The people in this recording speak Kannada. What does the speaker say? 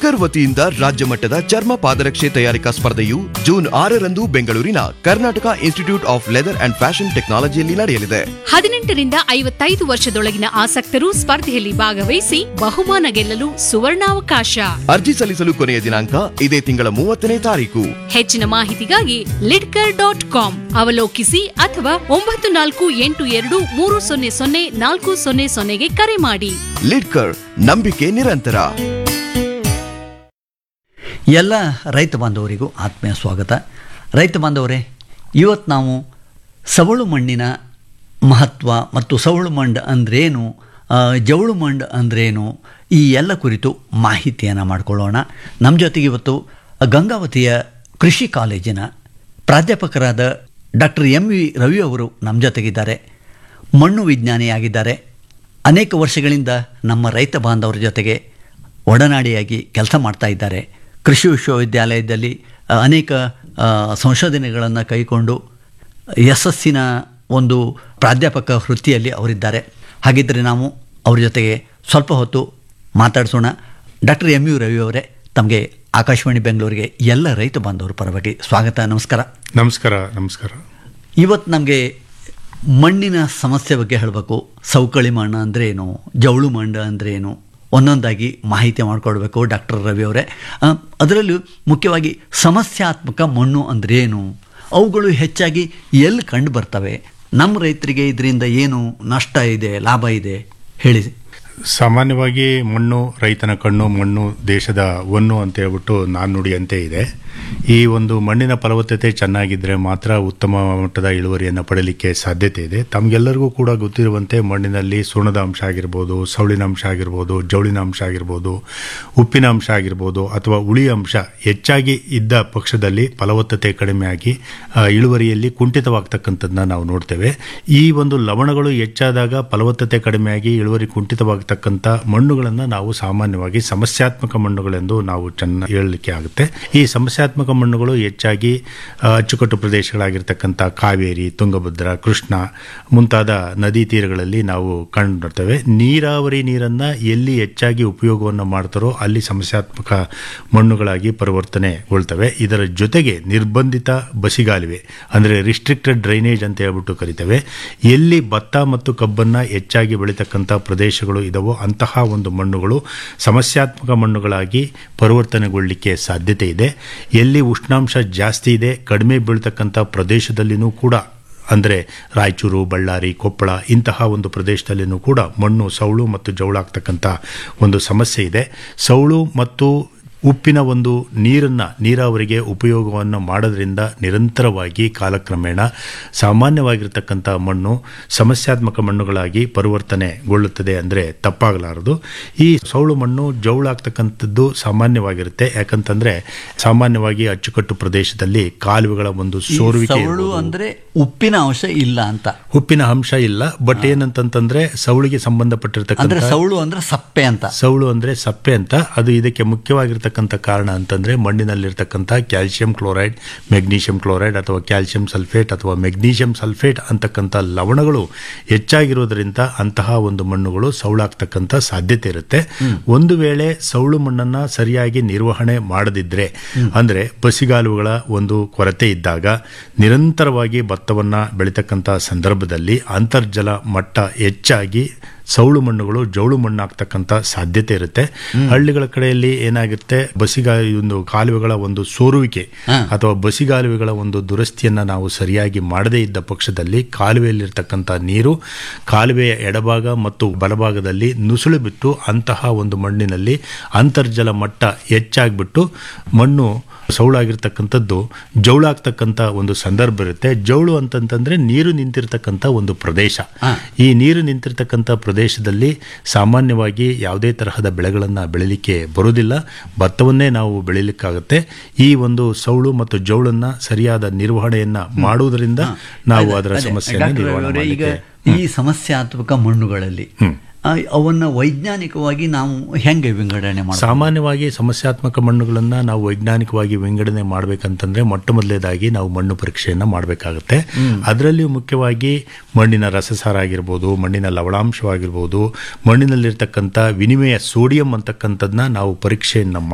ಲಿಡ್ಕರ್ ವತಿಯಿಂದ ರಾಜ್ಯ ಮಟ್ಟದ ಚರ್ಮ ಪಾದರಕ್ಷೆ ತಯಾರಿಕಾ ಸ್ಪರ್ಧೆಯು ಜೂನ್ ಆರರಂದು ಬೆಂಗಳೂರಿನ Karnataka institute of leather and fashion ಟೆಕ್ನಾಲಜಿಯಲ್ಲಿ ನಡೆಯಲಿದೆ ಹದಿನೆಂಟರಿಂದ ಐವತ್ತೈದು ವರ್ಷದೊಳಗಿನ ಆಸಕ್ತರು ಸ್ಪರ್ಧೆಯಲ್ಲಿ ಭಾಗವಹಿಸಿ ಬಹುಮಾನ ಗೆಲ್ಲಲು ಸುವರ್ಣಾವಕಾಶ ಅರ್ಜಿ ಸಲ್ಲಿಸಲು ಕೊನೆಯ ದಿನಾಂಕ ಇದೇ ತಿಂಗಳ ಮೂವತ್ತನೇ ತಾರೀಕು ಹೆಚ್ಚಿನ ಮಾಹಿತಿಗಾಗಿ ಲಿಡ್ಕರ್ ಡಾಟ್ ಕಾಮ್ ಅವಲೋಕಿಸಿ ಅಥವಾ ಒಂಬತ್ತು ನಾಲ್ಕು ಎಂಟು ಎರಡು ಮೂರು ಸೊನ್ನೆ ಸೊನ್ನೆ ನಾಲ್ಕು ಸೊನ್ನೆ ಸೊನ್ನೆಗೆ ಕರೆ ಮಾಡಿ ಲಿಡ್ಕರ್ ನಂಬಿಕೆ ನಿರಂತರ ಎಲ್ಲ ರೈತ ಬಾಂಧವರಿಗೂ ಆತ್ಮೀಯ ಸ್ವಾಗತ ರೈತ ಬಾಂಧವರೇ ಇವತ್ತು ನಾವು ಸವಳು ಮಣ್ಣಿನ ಮಹತ್ವ ಮತ್ತು ಸವಳು ಮಣ್ಣು ಅಂದ್ರೇನು ಆ, ಜವಳು ಮಣ್ಣು ಅಂದ್ರೇನು ಈ ಎಲ್ಲ ಕುರಿತು ಮಾಹಿತಿಯನ್ನು ಮಾಡಿಕೊಳ್ಳೋಣ ನಮ್ಮ ಜೊತೆಗೆ ಇವತ್ತು ಗಂಗಾವತಿಯ ಕೃಷಿ ಕಾಲೇಜಿನ ಪ್ರಾಧ್ಯಾಪಕರಾದ ಡಾಕ್ಟರ್ ಎಂ ವಿ ರವಿ ಅವರು ನಮ್ಮ ಜೊತೆಗಿದ್ದಾರೆ ಮಣ್ಣು ವಿಜ್ಞಾನಿಯಾಗಿದ್ದಾರೆ ಅನೇಕ ವರ್ಷಗಳಿಂದ ನಮ್ಮ ರೈತ ಬಾಂಧವರ ಜೊತೆಗೆ ಒಡನಾಡಿಯಾಗಿ ಕೆಲಸ ಮಾಡ್ತಾ ಇದ್ದಾರೆ ಕೃಷಿ ವಿಶ್ವವಿದ್ಯಾಲಯದಲ್ಲಿ ಆ, ಅನೇಕ ಆ, ಸಂಶೋಧನೆಗಳನ್ನು ಕೈಕೊಂಡು ಯಶಸ್ಸಿನ ಒಂದು ಪ್ರಾಧ್ಯಾಪಕ ವೃತ್ತಿಯಲ್ಲಿ ಅವರಿದ್ದಾರೆ ಹಾಗಿದ್ದರೆ ನಾವು ಅವ್ರ ಜೊತೆಗೆ ಸ್ವಲ್ಪ ಹೊತ್ತು ಮಾತಾಡಿಸೋಣ ಡಾಕ್ಟರ್ ಎಂ ಯು ರವಿ ಅವರೇ ತಮಗೆ ಆಕಾಶವಾಣಿ ಬೆಂಗಳೂರಿಗೆ ಎಲ್ಲ ರೈತ ಬಾಂಧವರ ಪರವಾಗಿ ಸ್ವಾಗತ ನಮಸ್ಕಾರ ನಮಸ್ಕಾರ ನಮಸ್ಕಾರ ಇವತ್ತು ನಮಗೆ ಮಣ್ಣಿನ ಸಮಸ್ಯೆ ಬಗ್ಗೆ ಹೇಳಬೇಕು ಸವಕಳಿ ಮಣ್ಣು ಅಂದರೆ ಏನು ಜವಳು ಮಣ್ಣು ಅಂದರೆ ಏನು ಒಂದೊಂದಾಗಿ ಮಾಹಿತಿ ಮಾಡಿಕೊಡ್ಬೇಕು ಡಾಕ್ಟರ್ ರವಿ ಅವರೇ ಆ, ಅದರಲ್ಲೂ ಮುಖ್ಯವಾಗಿ ಸಮಸ್ಯಾತ್ಮಕ ಮಣ್ಣು ಅಂದರೆ ಏನು ಅವುಗಳು ಹೆಚ್ಚಾಗಿ ಎಲ್ಲಿ ಕಂಡು ಬರ್ತವೆ ನಮ್ಮ ರೈತರಿಗೆ ಇದರಿಂದ ಏನು ನಷ್ಟ ಇದೆ ಲಾಭ ಇದೆ ಹೇಳಿ ಸಾಮಾನ್ಯವಾಗಿ ಮಣ್ಣು ರೈತನ ಕಣ್ಣು ಮಣ್ಣು ದೇಶದ ಒನ್ನು ಅಂತ ಹೇಳ್ಬಿಟ್ಟು ನಾಣ್ಣುಡಿಯಂತೆ ಇದೆ ಈ ಒಂದು ಮಣ್ಣಿನ ಫಲವತ್ತತೆ ಚೆನ್ನಾಗಿದ್ದರೆ ಮಾತ್ರ ಉತ್ತಮ ಮಟ್ಟದ ಇಳುವರಿಯನ್ನು ಪಡೆಯಲಿಕ್ಕೆ ಸಾಧ್ಯತೆ ಇದೆ ತಮಗೆಲ್ಲರಿಗೂ ಕೂಡ ಗೊತ್ತಿರುವಂತೆ ಮಣ್ಣಿನಲ್ಲಿ ಸುಣ್ಣದ ಅಂಶ ಆಗಿರ್ಬೋದು ಸೌಳಿನ ಅಂಶ ಆಗಿರ್ಬೋದು ಜವಳಿನ ಅಂಶ ಆಗಿರ್ಬೋದು ಉಪ್ಪಿನ ಅಂಶ ಆಗಿರ್ಬೋದು ಅಥವಾ ಉಳಿ ಅಂಶ ಹೆಚ್ಚಾಗಿ ಇದ್ದ ಪಕ್ಷದಲ್ಲಿ ಫಲವತ್ತತೆ ಕಡಿಮೆಯಾಗಿ ಆ, ಇಳುವರಿಯಲ್ಲಿ ಕುಂಠಿತವಾಗ್ತಕ್ಕಂಥದ್ದನ್ನ ನಾವು ನೋಡ್ತೇವೆ ಈ ಒಂದು ಲವಣಗಳು ಹೆಚ್ಚಾದಾಗ ಫಲವತ್ತತೆ ಕಡಿಮೆಯಾಗಿ ಇಳುವರಿ ಕುಂಠಿತವಾಗ್ತಕ್ಕಂಥ ಮಣ್ಣುಗಳನ್ನು ನಾವು ಸಾಮಾನ್ಯವಾಗಿ ಸಮಸ್ಯಾತ್ಮಕ ಮಣ್ಣುಗಳೆಂದು ನಾವು ಚೆನ್ನಾಗಿ ಹೇಳಲಿಕ್ಕೆ ಆಗುತ್ತೆ ಈ ಸಮಸ್ಯಾತ್ಮಕ ಮಣ್ಣುಗಳು ಹೆಚ್ಚಾಗಿ ಆ, ಅಚ್ಚುಕಟ್ಟು ಪ್ರದೇಶಗಳಾಗಿರ್ತಕ್ಕಂಥ ಕಾವೇರಿ ತುಂಗಭದ್ರಾ ಕೃಷ್ಣ ಮುಂತಾದ ನದಿ ತೀರಗಳಲ್ಲಿ ನಾವು ಕಂಡುಬರ್ತೇವೆ ನೀರಾವರಿ ನೀರನ್ನು ಎಲ್ಲಿ ಹೆಚ್ಚಾಗಿ ಉಪಯೋಗವನ್ನು ಮಾಡ್ತಾರೋ ಅಲ್ಲಿ ಸಮಸ್ಯಾತ್ಮಕ ಮಣ್ಣುಗಳಾಗಿ ಪರಿವರ್ತನೆಗೊಳ್ತವೆ ಇದರ ಜೊತೆಗೆ ನಿರ್ಬಂಧಿತ ಬಸಿಗಾಲುವೆ ಅಂದರೆ ರಿಸ್ಟ್ರಿಕ್ಟೆಡ್ ಡ್ರೈನೇಜ್ ಅಂತ ಹೇಳ್ಬಿಟ್ಟು ಕರಿತೇವೆ ಎಲ್ಲಿ ಭತ್ತ ಮತ್ತು ಕಬ್ಬನ್ನು ಹೆಚ್ಚಾಗಿ ಬೆಳೀತಕ್ಕಂಥ ಪ್ರದೇಶಗಳು ಇದಾವೋ ಅಂತಹ ಒಂದು ಮಣ್ಣುಗಳು ಸಮಸ್ಯಾತ್ಮಕ ಮಣ್ಣುಗಳಾಗಿ ಪರಿವರ್ತನೆಗೊಳ್ಳಲಿಕ್ಕೆ ಸಾಧ್ಯತೆ ಇದೆ ಎಲ್ಲಿ ಉಷ್ಣಾಂಶ ಜಾಸ್ತಿ ಇದೆ ಕಡಿಮೆ ಬೀಳ್ತಕ್ಕಂಥ ಪ್ರದೇಶದಲ್ಲಿನೂ ಕೂಡ ಅಂದರೆ ರಾಯಚೂರು ಬಳ್ಳಾರಿ ಕೊಪ್ಪಳ ಇಂತಹ ಒಂದು ಪ್ರದೇಶದಲ್ಲಿನೂ ಕೂಡ ಮಣ್ಣು ಸೌಳು ಮತ್ತು ಜೌಳಾಗ್ತಕ್ಕಂಥ ಒಂದು ಸಮಸ್ಯೆ ಇದೆ ಸೌಳು ಮತ್ತು ಉಪ್ಪಿನ ಒಂದು ನೀರನ್ನು ನೀರಾವರಿಗೆ ಉಪಯೋಗವನ್ನು ಮಾಡೋದ್ರಿಂದ ನಿರಂತರವಾಗಿ ಕಾಲಕ್ರಮೇಣ ಸಾಮಾನ್ಯವಾಗಿರ್ತಕ್ಕಂಥ ಮಣ್ಣು ಸಮಸ್ಯಾತ್ಮಕ ಮಣ್ಣುಗಳಾಗಿ ಪರಿವರ್ತನೆಗೊಳ್ಳುತ್ತದೆ ಅಂದರೆ ತಪ್ಪಾಗಲಾರದು ಈ ಸೌಳು ಮಣ್ಣು ಜೌಳಾಗ್ತಕ್ಕಂಥದ್ದು ಸಾಮಾನ್ಯವಾಗಿರುತ್ತೆ ಯಾಕಂತಂದ್ರೆ ಸಾಮಾನ್ಯವಾಗಿ ಅಚ್ಚುಕಟ್ಟು ಪ್ರದೇಶದಲ್ಲಿ ಕಾಲುವೆಗಳ ಒಂದು ಈ ಸೋರುವಿಕೆ ಸವಳು ಇರ್ಬೋದು. ಅಂದರೆ ಉಪ್ಪಿನ ಅಂಶ ಇಲ್ಲ ಅಂತ ಉಪ್ಪಿನ ಅಂಶ ಇಲ್ಲ ಬಟ್ ಏನಂತಂತಂದ್ರೆ ಸೌಳಿಗೆ ಅಂದ್ರೆ ಸಂಬಂಧಪಟ್ಟಿರ್ತಕ್ಕಂಥ ಸವಳು ಅಂದ್ರೆ ಸಪ್ಪೆ ಅಂತ ಸೌಳು ಅಂದ್ರೆ ಸಪ್ಪೆ ಅಂತ ಅದು ಇದಕ್ಕೆ ಮುಖ್ಯವಾಗಿರ್ತಕ್ಕಂಥ ಕಾರಣ ಅಂತಂದ್ರೆ ಮಣ್ಣಿನಲ್ಲಿರ್ತಕ್ಕಂಥ ಕ್ಯಾಲ್ಸಿಯಂ ಕ್ಲೋರೈಡ್ ಮೆಗ್ನೀಷಿಯಂ ಕ್ಲೋರೈಡ್ ಅಥವಾ ಕ್ಯಾಲ್ಸಿಯಂ ಸಲ್ಫೇಟ್ ಅಥವಾ ಮೆಗ್ನೀಷಿಯಂ ಸಲ್ಫೇಟ್ ಅಂತಕ್ಕಂಥ ಲವಣಗಳು ಹೆಚ್ಚಾಗಿರೋದ್ರಿಂದ ಅಂತಹ ಒಂದು ಮಣ್ಣುಗಳು ಸೌಳಾಗ್ತಕ್ಕಂಥ ಸಾಧ್ಯತೆ ಇರುತ್ತೆ ಒಂದು ವೇಳೆ ಸೌಳು ಮಣ್ಣನ್ನ ಸರಿಯಾಗಿ ನಿರ್ವಹಣೆ ಮಾಡದಿದ್ರೆ ಅಂದ್ರೆ ಬಸಿಗಾಲುಗಳ ಒಂದು ಕೊರತೆ ಇದ್ದಾಗ ನಿರಂತರವಾಗಿ ಭತ್ತವನ್ನ ಬೆಳೀತಕ್ಕಂಥ ಸಂದರ್ಭದಲ್ಲಿ ಅಂತರ್ಜಲ ಮಟ್ಟ ಹೆಚ್ಚಾಗಿ ಸೌಳು ಮಣ್ಣುಗಳು ಜೌಳು ಮಣ್ಣಾಗ್ತಕ್ಕಂಥ ಸಾಧ್ಯತೆ ಇರುತ್ತೆ ಹಳ್ಳಿಗಳ ಕಡೆಯಲ್ಲಿ ಏನಾಗುತ್ತೆ ಬಸಿಗಾ ಒಂದು ಕಾಲುವೆಗಳ ಒಂದು ಸೋರುವಿಕೆ ಅಥವಾ ಬಸಿಗಾಲುವೆಗಳ ಒಂದು ದುರಸ್ತಿಯನ್ನ ನಾವು ಸರಿಯಾಗಿ ಮಾಡದೇ ಇದ್ದ ಪಕ್ಷದಲ್ಲಿ ಕಾಲುವೆಯಲ್ಲಿರ್ತಕ್ಕಂಥ ನೀರು ಕಾಲುವೆಯ ಎಡಭಾಗ ಮತ್ತು ಬಲಭಾಗದಲ್ಲಿ ನುಸುಳು ಬಿಟ್ಟು ಅಂತಹ ಒಂದು ಮಣ್ಣಿನಲ್ಲಿ ಅಂತರ್ಜಲ ಮಟ್ಟ ಹೆಚ್ಚಾಗ್ಬಿಟ್ಟು ಮಣ್ಣು ಸೌಳಾಗಿರ್ತಕ್ಕಂಥದ್ದು ಜೌಳಾಗ್ತಕ್ಕಂಥ ಒಂದು ಸಂದರ್ಭ ಇರುತ್ತೆ ಜೌಳು ಅಂತಂತಂದ್ರೆ ನೀರು ನಿಂತಿರ್ತಕ್ಕಂಥ ಒಂದು ಪ್ರದೇಶ ಈ ನೀರು ನಿಂತಿರ್ತಕ್ಕಂಥ ಪ್ರದೇಶದಲ್ಲಿ ಸಾಮಾನ್ಯವಾಗಿ ಯಾವುದೇ ತರಹದ ಬೆಳೆಗಳನ್ನು ಬೆಳಿಲಿಕ್ಕೆ ಬರುವುದಿಲ್ಲ ಭತ್ತವನ್ನೇ ನಾವು ಬೆಳಿಲಿಕ್ಕಾಗುತ್ತೆ ಈ ಒಂದು ಸೌಳು ಮತ್ತು ಜೌಳನ್ನ ಸರಿಯಾದ ನಿರ್ವಹಣೆಯನ್ನ ಮಾಡುವುದರಿಂದ ನಾವು ಅದರ ಅದೇ, ಸಮಸ್ಯೆಯನ್ನು ಡಾಕ್ಟರ್ ನಿರ್ವಹಣೆ ಅವರೇ, ಈಗ ಮಾಡಲಿಕ್ಕೆ ಈ ಸಮಸ್ಯಾತ್ಮಕ ಮಣ್ಣುಗಳಲ್ಲಿ ಆ, ಅವನ್ನ ವೈಜ್ಞಾನಿಕವಾಗಿ ನಾವು ಹೆಂಗೆ ವಿಂಗಡಣೆ ಮಾಡ್ತೀವಿ ಸಾಮಾನ್ಯವಾಗಿ ಸಮಸ್ಯಾತ್ಮಕ ಮಣ್ಣುಗಳನ್ನು ನಾವು ವೈಜ್ಞಾನಿಕವಾಗಿ ವಿಂಗಡಣೆ ಮಾಡಬೇಕಂತಂದ್ರೆ ಮೊಟ್ಟ ಮೊದಲೇದಾಗಿ ನಾವು ಮಣ್ಣು ಪರೀಕ್ಷೆಯನ್ನು ಮಾಡಬೇಕಾಗುತ್ತೆ ಅದರಲ್ಲಿಯೂ ಮುಖ್ಯವಾಗಿ ಮಣ್ಣಿನ ರಸಸಾರ ಆಗಿರ್ಬೋದು ಮಣ್ಣಿನ ಲವಣಾಂಶವಾಗಿರ್ಬೋದು ಮಣ್ಣಿನಲ್ಲಿರ್ತಕ್ಕಂಥ ವಿನಿಮಯ ಸೋಡಿಯಂ ಅಂತಕ್ಕಂಥದ್ದನ್ನ ನಾವು ಪರೀಕ್ಷೆಯನ್ನು